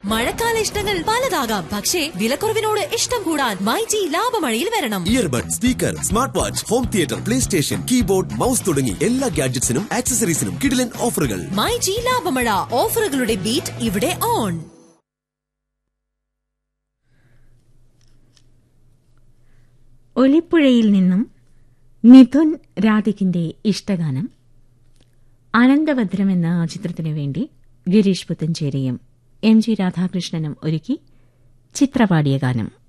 മഴക്കാല ഇഷ്ടങ്ങൾ പലതാകാം പക്ഷേ വിലക്കുറവിനോട് ഇഷ്ടം കൂടാൻ മൈജി ലാഭമഴയിൽ വരണം earbud speaker smart watch home theatre play station keyboard mouse തുടങ്ങി എല്ലാ ഗാഡ്ജറ്റ്സിനും ആക്സസറീസിനും കിടിലൻ ഓഫറുകൾ മൈജി ലാഭമഴ ഓഫറുകളുടെ ബീറ്റ് ഇവിടെ ഓൺ ഒലിപ്പുഴയിൽ നിന്നും മിഥുൻ രാധിക്കിന്റെ ഇഷ്ടഗാനം അനന്തഭദ്രം എന്ന ചിത്രത്തിനു വേണ്ടി ഗിരീഷ് പുത്തഞ്ചേരിയും എം ജി രാധാകൃഷ്ണനും ഒരുക്കി ചിത്രപാടിയ ഗാനം